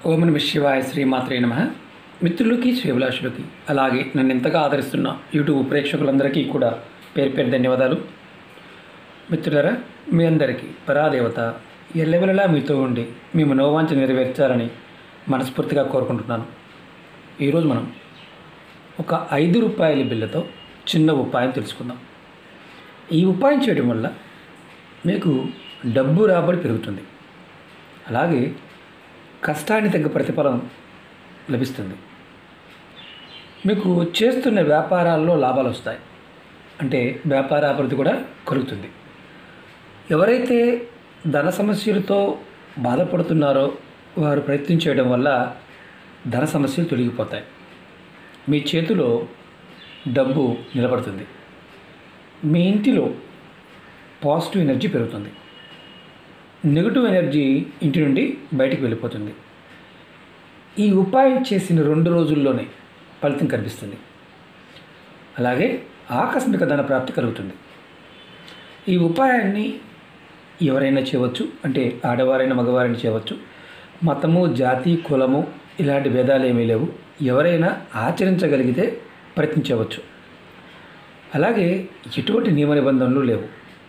ఓం నమ శివాయ శ్రీమాత్రే నమ మిత్రులకి శ్రీభిలాషులకి అలాగే నన్ను ఎంతగా ఆదరిస్తున్న యూట్యూబ్ ప్రేక్షకులందరికీ కూడా పేరు పేరు ధన్యవాదాలు మిత్రులరా మీ అందరికీ పరాదేవత ఎల్లవెల్లలా మీతో ఉండి మీ మనోవాంఛ నెరవేర్చాలని మనస్ఫూర్తిగా కోరుకుంటున్నాను ఈరోజు మనం ఒక ఐదు రూపాయల బిల్లతో చిన్న ఉపాయం తెలుసుకుందాం ఈ ఉపాయం చేయడం వల్ల మీకు డబ్బు రాబడి పెరుగుతుంది అలాగే కష్టాన్ని తగ్గ ప్రతిఫలం లభిస్తుంది మీకు చేస్తున్న వ్యాపారాల్లో లాభాలు వస్తాయి అంటే వ్యాపార అభివృద్ధి కూడా కలుగుతుంది ఎవరైతే ధన సమస్యలతో బాధపడుతున్నారో వారు ప్రయత్నం చేయడం వల్ల ధన సమస్యలు తొలగిపోతాయి మీ చేతిలో డబ్బు నిలబడుతుంది మీ ఇంటిలో పాజిటివ్ ఎనర్జీ పెరుగుతుంది నెగిటివ్ ఎనర్జీ ఇంటి నుండి బయటికి వెళ్ళిపోతుంది ఈ ఉపాయం చేసిన రెండు రోజుల్లోనే ఫలితం కనిపిస్తుంది అలాగే ఆకస్మిక ధన ప్రాప్తి కలుగుతుంది ఈ ఉపాయాన్ని ఎవరైనా చేయవచ్చు అంటే ఆడవారైనా మగవారైనా చేయవచ్చు మతము జాతి కులము ఇలాంటి భేదాలు ఏమీ లేవు ఎవరైనా ఆచరించగలిగితే ప్రయత్నించవచ్చు అలాగే ఎటువంటి నియమ నిబంధనలు లేవు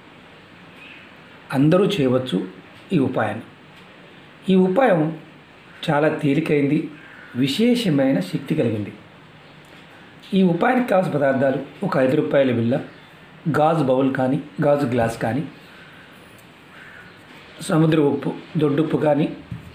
అందరూ చేయవచ్చు ఈ ఉపాయాన్ని ఈ ఉపాయం చాలా తేలికైంది విశేషమైన శక్తి కలిగింది ఈ ఉపాయానికి కావాల్సిన పదార్థాలు ఒక ఐదు రూపాయల బిల్ల గాజు బౌల్ కానీ గాజు గ్లాస్ కానీ సముద్ర ఉప్పు దొడ్డుప్పు కానీ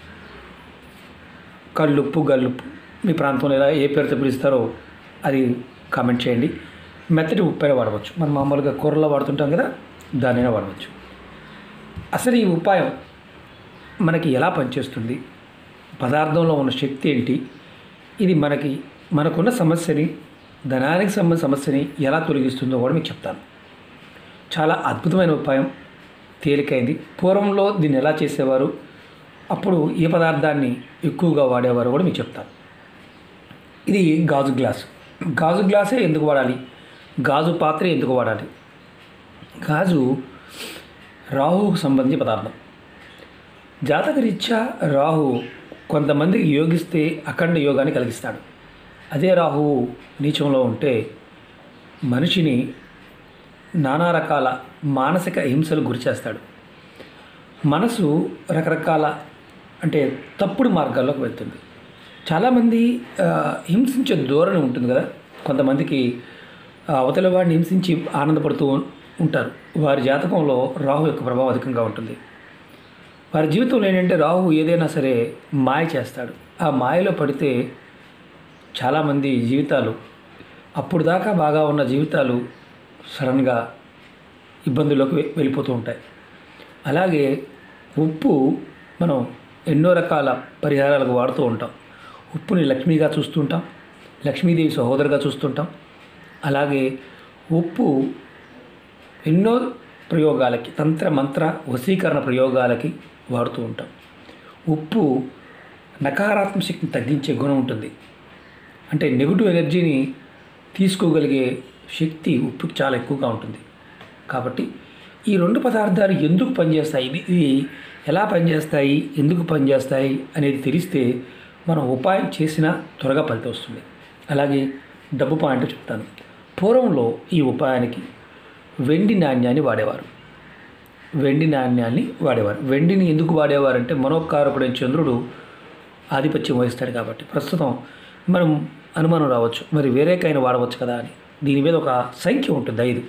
కళ్ళుప్పు గల్లుప్పు మీ ప్రాంతంలో ఎలా ఏ పేరుతో పిలుస్తారో అది కామెంట్ చేయండి మెత్తటి ఉప్పు అయినా వాడవచ్చు మనం మామూలుగా కూరలో వాడుతుంటాం కదా దానైనా వాడవచ్చు అసలు ఈ ఉపాయం మనకి ఎలా పనిచేస్తుంది పదార్థంలో ఉన్న శక్తి ఏంటి ఇది మనకి మనకున్న సమస్యని ధనానికి సంబంధించిన సమస్యని ఎలా తొలగిస్తుందో కూడా మీకు చెప్తాను చాలా అద్భుతమైన ఉపాయం తేలికైంది పూర్వంలో దీన్ని ఎలా చేసేవారు అప్పుడు ఏ పదార్థాన్ని ఎక్కువగా వాడేవారు కూడా మీకు చెప్తాను ఇది గాజు గ్లాసు గాజు గ్లాసే ఎందుకు వాడాలి గాజు పాత్ర ఎందుకు వాడాలి గాజు రాహువుకు సంబంధించిన పదార్థం జాతకరీత్యా రాహు కొంతమందికి యోగిస్తే అఖండ యోగాన్ని కలిగిస్తాడు అదే రాహువు నీచంలో ఉంటే మనిషిని నానా రకాల మానసిక హింసలు గురిచేస్తాడు మనసు రకరకాల అంటే తప్పుడు మార్గాల్లోకి వెళ్తుంది చాలామంది ఆ, హింసించే ధోరణి ఉంటుంది కదా కొంతమందికి ఆ, అవతల వాడిని హింసించి ఆనందపడుతూ ఉంటారు వారి జాతకంలో రాహు యొక్క ప్రభావం అధికంగా ఉంటుంది వారి జీవితంలో ఏంటంటే రాహు ఏదైనా సరే మాయ చేస్తాడు ఆ మాయలో పడితే చాలామంది జీవితాలు అప్పుడు దాకా బాగా ఉన్న జీవితాలు సడన్గా ఇబ్బందుల్లోకి వె- వెళ్ళిపోతూ ఉంటాయి అలాగే ఉప్పు మనం ఎన్నో రకాల పరిహారాలకు వాడుతూ ఉంటాం ఉప్పుని లక్ష్మిగా చూస్తుంటాం లక్ష్మీదేవి సహోదరుగా చూస్తుంటాం అలాగే ఉప్పు ఎన్నో ప్రయోగాలకి తంత్ర మంత్ర వశీకరణ ప్రయోగాలకి వాడుతూ ఉంటాం ఉప్పు నకారాత్మక శక్తిని తగ్గించే గుణం ఉంటుంది అంటే నెగిటివ్ ఎనర్జీని తీసుకోగలిగే శక్తి ఉప్పుకి చాలా ఎక్కువగా ఉంటుంది కాబట్టి ఈ రెండు పదార్థాలు ఎందుకు పనిచేస్తాయి ఇది ఇది ఎలా పనిచేస్తాయి ఎందుకు పనిచేస్తాయి అనేది తెలిస్తే మనం ఉపాయం చేసినా త్వరగా ఫలితం వస్తుంది అలాగే డబ్బు పాయింట్ చెప్తాను పూర్వంలో ఈ ఉపాయానికి వెండి నాణ్యాన్ని వాడేవారు వెండి నాణ్యాన్ని వాడేవారు వెండిని ఎందుకు వాడేవారంటే మనోకారకుడైన చంద్రుడు ఆధిపత్యం వహిస్తాడు కాబట్టి ప్రస్తుతం మనం అనుమానం రావచ్చు మరి వేరేకైనా వాడవచ్చు కదా అని దీని మీద ఒక సంఖ్య ఉంటుంది ఐదు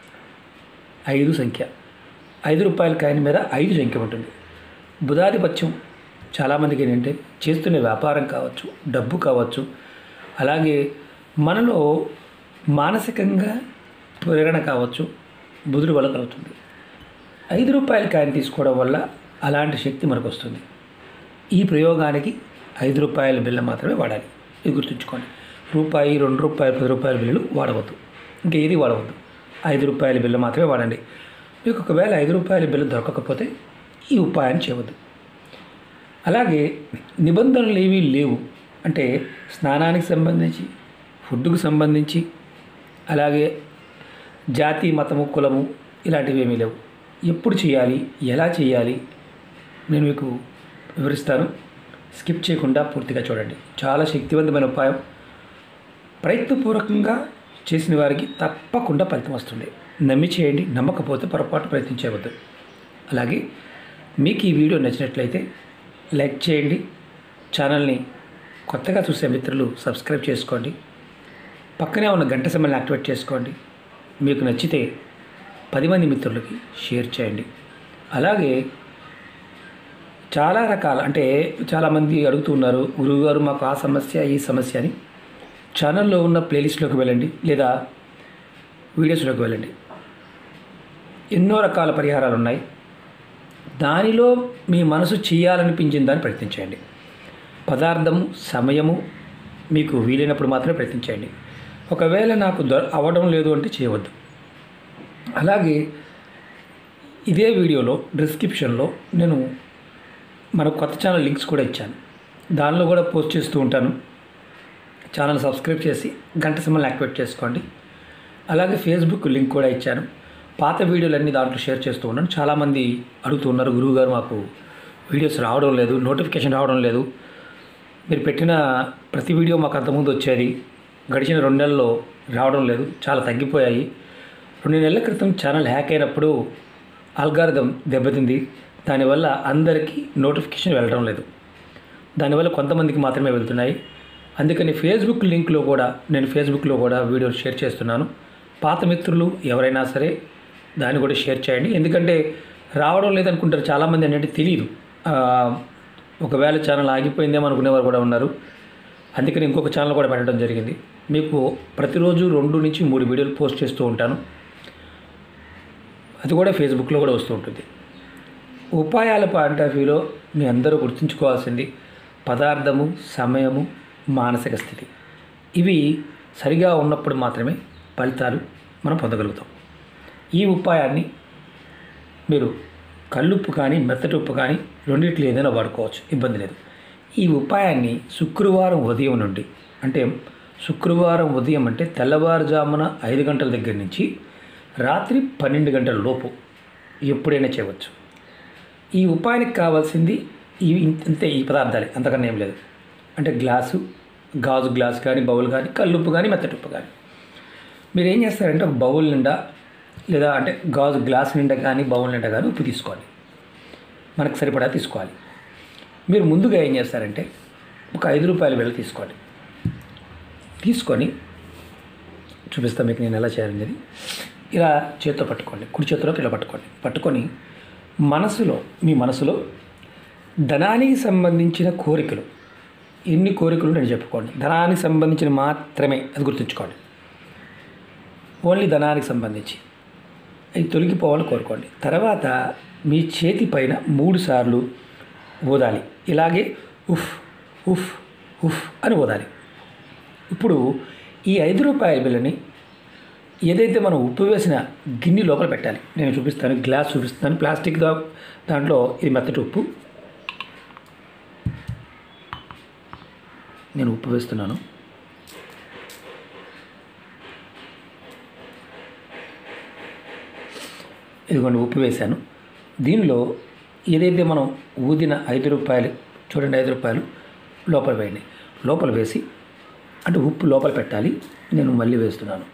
ఐదు సంఖ్య ఐదు రూపాయల కాయిన్ మీద ఐదు సంఖ్య ఉంటుంది బుధాధిపత్యం చాలామందికి ఏంటంటే చేస్తున్న వ్యాపారం కావచ్చు డబ్బు కావచ్చు అలాగే మనలో మానసికంగా ప్రేరణ కావచ్చు బుధుడు వల్ల కలుగుతుంది ఐదు రూపాయల కాయిన్ తీసుకోవడం వల్ల అలాంటి శక్తి మనకు వస్తుంది ఈ ప్రయోగానికి ఐదు రూపాయల బిల్ల మాత్రమే వాడాలి ఇది గుర్తుంచుకోండి రూపాయి రెండు రూపాయలు పది రూపాయల బిల్లులు వాడవద్దు ఇంకా ఏది వాడవద్దు ఐదు రూపాయల బిల్ల మాత్రమే వాడండి మీకు ఒకవేళ ఐదు రూపాయల బిల్లు దొరకకపోతే ఈ ఉపాయాన్ని చేయవద్దు అలాగే నిబంధనలు ఏమీ లేవు అంటే స్నానానికి సంబంధించి ఫుడ్కు సంబంధించి అలాగే జాతి మతము కులము ఇలాంటివి ఏమీ లేవు ఎప్పుడు చేయాలి ఎలా చేయాలి నేను మీకు వివరిస్తాను స్కిప్ చేయకుండా పూర్తిగా చూడండి చాలా శక్తివంతమైన ఉపాయం ప్రయత్నపూర్వకంగా చేసిన వారికి తప్పకుండా ఫలితం వస్తుంది నమ్మి చేయండి నమ్మకపోతే పొరపాటు ప్రయత్నం చేయవద్దు అలాగే మీకు ఈ వీడియో నచ్చినట్లయితే లైక్ చేయండి ఛానల్ని కొత్తగా చూసే మిత్రులు సబ్స్క్రైబ్ చేసుకోండి పక్కనే ఉన్న గంట సమయాన్ని యాక్టివేట్ చేసుకోండి మీకు నచ్చితే పది మంది మిత్రులకి షేర్ చేయండి అలాగే చాలా రకాల అంటే చాలామంది అడుగుతున్నారు గురువుగారు మాకు ఆ సమస్య ఈ సమస్య అని ఛానల్లో ఉన్న ప్లేలిస్ట్లోకి వెళ్ళండి లేదా వీడియోస్లోకి వెళ్ళండి ఎన్నో రకాల పరిహారాలు ఉన్నాయి దానిలో మీ మనసు చేయాలనిపించిన దాన్ని ప్రయత్నించండి పదార్థము సమయము మీకు వీలైనప్పుడు మాత్రమే ప్రయత్నించండి ఒకవేళ నాకు దొ అవ్వడం లేదు అంటే చేయవద్దు అలాగే ఇదే వీడియోలో డిస్క్రిప్షన్లో నేను మన కొత్త ఛానల్ లింక్స్ కూడా ఇచ్చాను దానిలో కూడా పోస్ట్ చేస్తూ ఉంటాను ఛానల్ సబ్స్క్రైబ్ చేసి గంట సింబల్ యాక్టివేట్ చేసుకోండి అలాగే ఫేస్బుక్ లింక్ కూడా ఇచ్చాను పాత వీడియోలన్నీ దాంట్లో షేర్ చేస్తూ ఉన్నాను చాలామంది అడుగుతున్నారు గురువుగారు మాకు వీడియోస్ రావడం లేదు నోటిఫికేషన్ రావడం లేదు మీరు పెట్టిన ప్రతి వీడియో మాకు అంతకుముందు వచ్చేది గడిచిన రెండు నెలల్లో రావడం లేదు చాలా తగ్గిపోయాయి రెండు నెలల క్రితం ఛానల్ హ్యాక్ అయినప్పుడు ఆల్గారిథం దెబ్బతింది దానివల్ల అందరికీ నోటిఫికేషన్ వెళ్ళడం లేదు దానివల్ల కొంతమందికి మాత్రమే వెళ్తున్నాయి అందుకని ఫేస్బుక్ లింక్లో కూడా నేను ఫేస్బుక్లో కూడా వీడియోలు షేర్ చేస్తున్నాను పాత మిత్రులు ఎవరైనా సరే దాన్ని కూడా షేర్ చేయండి ఎందుకంటే రావడం లేదనుకుంటారు చాలామంది ఏంటంటే తెలియదు ఆ, ఒకవేళ ఛానల్ ఆగిపోయిందేమో అనుకునేవారు కూడా ఉన్నారు అందుకని ఇంకొక ఛానల్ కూడా పెట్టడం జరిగింది మీకు ప్రతిరోజు రెండు నుంచి మూడు వీడియోలు పోస్ట్ చేస్తూ ఉంటాను అది కూడా ఫేస్బుక్లో కూడా వస్తూ ఉంటుంది ఉపాయాల పాయింట్ ఆఫ్ వ్యూలో మీ అందరూ గుర్తుంచుకోవాల్సింది పదార్థము సమయము మానసిక స్థితి ఇవి సరిగా ఉన్నప్పుడు మాత్రమే ఫలితాలు మనం పొందగలుగుతాం ఈ ఉపాయాన్ని మీరు కల్లుప్పు కానీ మెత్తటి ఉప్పు కానీ రెండిట్లో ఏదైనా వాడుకోవచ్చు ఇబ్బంది లేదు ఈ ఉపాయాన్ని శుక్రవారం ఉదయం నుండి అంటే శుక్రవారం ఉదయం అంటే తెల్లవారుజామున ఐదు గంటల దగ్గర నుంచి రాత్రి పన్నెండు గంటల లోపు ఎప్పుడైనా చేయవచ్చు ఈ ఉపాయానికి కావాల్సింది ఈ ఇంతే ఈ పదార్థాలే అంతకన్నా ఏం లేదు అంటే గ్లాసు గాజు గ్లాస్ కానీ బౌల్ కానీ కల్లుప్పు కానీ మెత్తటి ఉప్పు కానీ మీరు ఏం చేస్తారంటే ఒక బౌల్ నిండా లేదా అంటే గాజు గ్లాస్ నిండా కానీ బౌల్ నిండా కానీ ఉప్పు తీసుకోవాలి మనకు సరిపడా తీసుకోవాలి మీరు ముందుగా ఏం చేస్తారంటే ఒక ఐదు రూపాయల బిళ్ళ తీసుకోండి తీసుకొని చూపిస్తాను మీకు నేను ఎలా చేయాలనేది ఇలా చేత్తో పట్టుకోండి కుడి చేతిలోకి ఇలా పట్టుకోండి పట్టుకొని మనసులో మీ మనసులో ధనానికి సంబంధించిన కోరికలు ఎన్ని కోరికలు నేను చెప్పుకోండి ధనానికి సంబంధించిన మాత్రమే అది గుర్తుంచుకోండి ఓన్లీ ధనానికి సంబంధించి అవి తొలగిపోవాలని కోరుకోండి తర్వాత మీ చేతి పైన మూడు సార్లు ఊదాలి ఇలాగే ఉఫ్ ఉఫ్ ఉఫ్ అని ఊదాలి ఇప్పుడు ఈ ఐదు రూపాయల బిల్లని ఏదైతే మనం ఉప్పు వేసిన గిన్నె లోపల పెట్టాలి నేను చూపిస్తాను గ్లాస్ చూపిస్తాను ప్లాస్టిక్ దా దాంట్లో ఇది మెత్తటి ఉప్పు నేను ఉప్పు వేస్తున్నాను ఇదిగోండి ఉప్పు వేశాను దీనిలో ఏదైతే మనం ఊదిన ఐదు రూపాయలు చూడండి ఐదు రూపాయలు లోపల వేయండి లోపల వేసి అంటే ఉప్పు లోపల పెట్టాలి నేను మళ్ళీ వేస్తున్నాను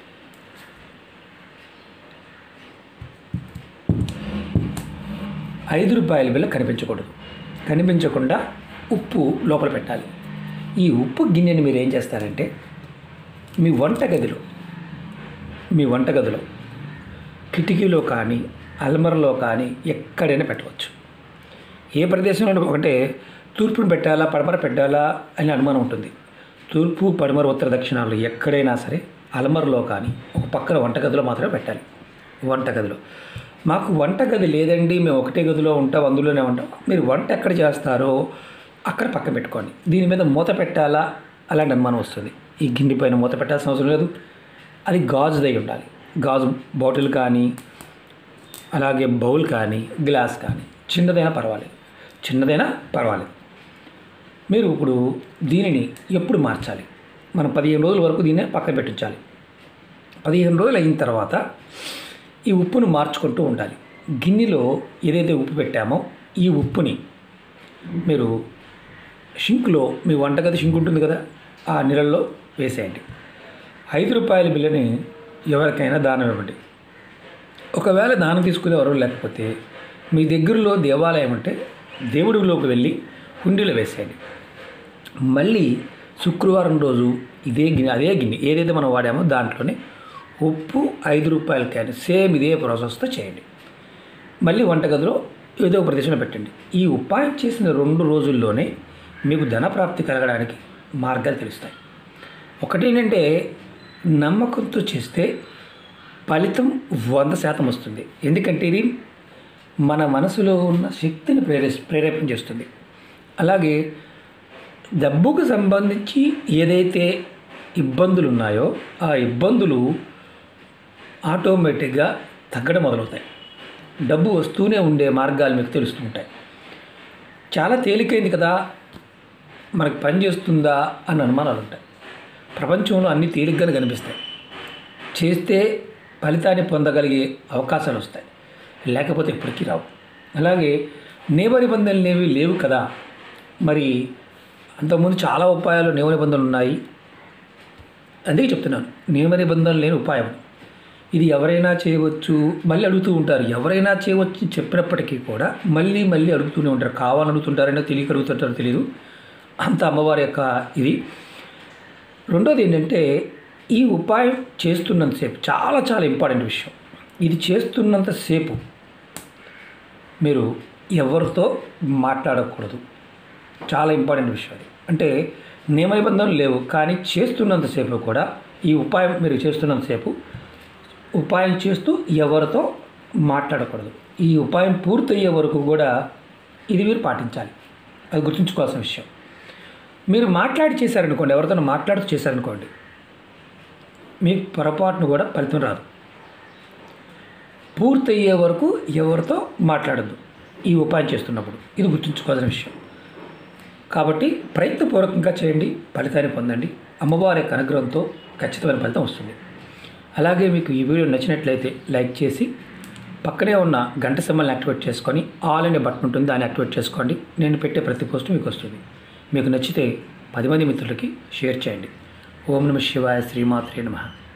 ఐదు రూపాయల బిల్ల కనిపించకూడదు కనిపించకుండా ఉప్పు లోపల పెట్టాలి ఈ ఉప్పు గిన్నెని మీరు ఏం చేస్తారంటే మీ వంటగదిలో మీ వంటగదిలో కిటికీలో కానీ అల్మరలో కానీ ఎక్కడైనా పెట్టవచ్చు ఏ ప్రదేశంలో ఒకటే తూర్పును పెట్టాలా పడమర పెట్టాలా అని అనుమానం ఉంటుంది తూర్పు పడమర ఉత్తర దక్షిణాలు ఎక్కడైనా సరే అలమరలో కానీ ఒక పక్కన వంటగదిలో మాత్రమే పెట్టాలి వంటగదిలో మాకు వంటగది లేదండి మేము ఒకటే గదిలో ఉంటాం అందులోనే ఉంటాం మీరు వంట ఎక్కడ చేస్తారో అక్కడ పక్కన పెట్టుకోండి దీని మీద మూత పెట్టాలా అలాంటి అనుమానం వస్తుంది ఈ గిన్నె పైన మూత పెట్టాల్సిన అవసరం లేదు అది గాజుదై ఉండాలి గాజు బాటిల్ కానీ అలాగే బౌల్ కానీ గ్లాస్ కానీ చిన్నదైనా పర్వాలేదు చిన్నదైనా పర్వాలేదు మీరు ఇప్పుడు దీనిని ఎప్పుడు మార్చాలి మనం పదిహేను రోజుల వరకు దీన్నే పక్కన పెట్టించాలి పదిహేను రోజులు అయిన తర్వాత ఈ ఉప్పును మార్చుకుంటూ ఉండాలి గిన్నెలో ఏదైతే ఉప్పు పెట్టామో ఈ ఉప్పుని మీరు షింక్లో మీ వంటగది షింక్ ఉంటుంది కదా ఆ నీళ్ళల్లో వేసేయండి ఐదు రూపాయల బిల్లుని ఎవరికైనా దానం ఇవ్వండి ఒకవేళ దానం తీసుకునే ఎవరు లేకపోతే మీ దగ్గరలో దేవాలయం ఉంటే దేవుడిలోకి వెళ్ళి హుండీలో వేసేయండి మళ్ళీ శుక్రవారం రోజు ఇదే గిన్నె అదే గిన్నె ఏదైతే మనం వాడామో దాంట్లోనే ఉప్పు ఐదు రూపాయల క్యాన్ సేమ్ ఇదే ప్రాసెస్తో చేయండి మళ్ళీ వంటగదిలో ఏదో ఒక ప్రదేశంలో పెట్టండి ఈ ఉపాయం చేసిన రెండు రోజుల్లోనే మీకు ధన ప్రాప్తి కలగడానికి మార్గాలు తెలుస్తాయి ఒకటి ఏంటంటే నమ్మకంతో చేస్తే ఫలితం వంద శాతం వస్తుంది ఎందుకంటే ఇది మన మనసులో ఉన్న శక్తిని ప్రేరే ప్రేరేపణ చేస్తుంది అలాగే డబ్బుకు సంబంధించి ఏదైతే ఇబ్బందులు ఉన్నాయో ఆ ఇబ్బందులు ఆటోమేటిక్గా తగ్గడం మొదలవుతాయి డబ్బు వస్తూనే ఉండే మార్గాలు మీకు తెలుస్తుంటాయి చాలా తేలికైంది కదా మనకు పని చేస్తుందా అని అనుమానాలు ఉంటాయి ప్రపంచంలో అన్ని తేలిగ్గానే కనిపిస్తాయి చేస్తే ఫలితాన్ని పొందగలిగే అవకాశాలు వస్తాయి లేకపోతే ఎప్పటికీ రావు అలాగే నియమ నిబంధనలు ఏవి లేవు కదా మరి అంతకుముందు చాలా ఉపాయాలు నియమ నిబంధనలు ఉన్నాయి అందుకే చెప్తున్నాను నియమ నిబంధనలు లేని ఉపాయం ఇది ఎవరైనా చేయవచ్చు మళ్ళీ అడుగుతూ ఉంటారు ఎవరైనా చేయవచ్చు చెప్పినప్పటికీ కూడా మళ్ళీ మళ్ళీ అడుగుతూనే ఉంటారు కావాలని అడుగుతుంటారైనా తెలియక అడుగుతుంటారో తెలియదు అంత అమ్మవారి యొక్క ఇది రెండోది ఏంటంటే ఈ ఉపాయం చేస్తున్నంతసేపు చాలా చాలా ఇంపార్టెంట్ విషయం ఇది చేస్తున్నంతసేపు మీరు ఎవరితో మాట్లాడకూడదు చాలా ఇంపార్టెంట్ విషయం అది అంటే నియమ నిబంధనలు లేవు కానీ చేస్తున్నంతసేపు కూడా ఈ ఉపాయం మీరు చేస్తున్నంతసేపు ఉపాయం చేస్తూ ఎవరితో మాట్లాడకూడదు ఈ ఉపాయం పూర్తయ్యే వరకు కూడా ఇది మీరు పాటించాలి అది గుర్తుంచుకోవాల్సిన విషయం మీరు మాట్లాడి చేశారనుకోండి ఎవరితో మాట్లాడుతూ చేశారనుకోండి మీకు పొరపాటును కూడా ఫలితం రాదు పూర్తయ్యే వరకు ఎవరితో మాట్లాడద్దు ఈ ఉపాయం చేస్తున్నప్పుడు ఇది గుర్తుంచుకోవాల్సిన విషయం కాబట్టి ప్రయత్నపూర్వకంగా చేయండి ఫలితాన్ని పొందండి అమ్మవారి యొక్క అనుగ్రహంతో ఖచ్చితమైన ఫలితం వస్తుంది అలాగే మీకు ఈ వీడియో నచ్చినట్లయితే లైక్ చేసి పక్కనే ఉన్న గంట సింబల్ని యాక్టివేట్ చేసుకొని ఆల్ అనే బటన్ ఉంటుంది దాన్ని యాక్టివేట్ చేసుకోండి నేను పెట్టే ప్రతి పోస్ట్ మీకు వస్తుంది మీకు నచ్చితే పది మంది మిత్రులకి షేర్ చేయండి ఓం నమ శివాయ శ్రీమాత్రే నమః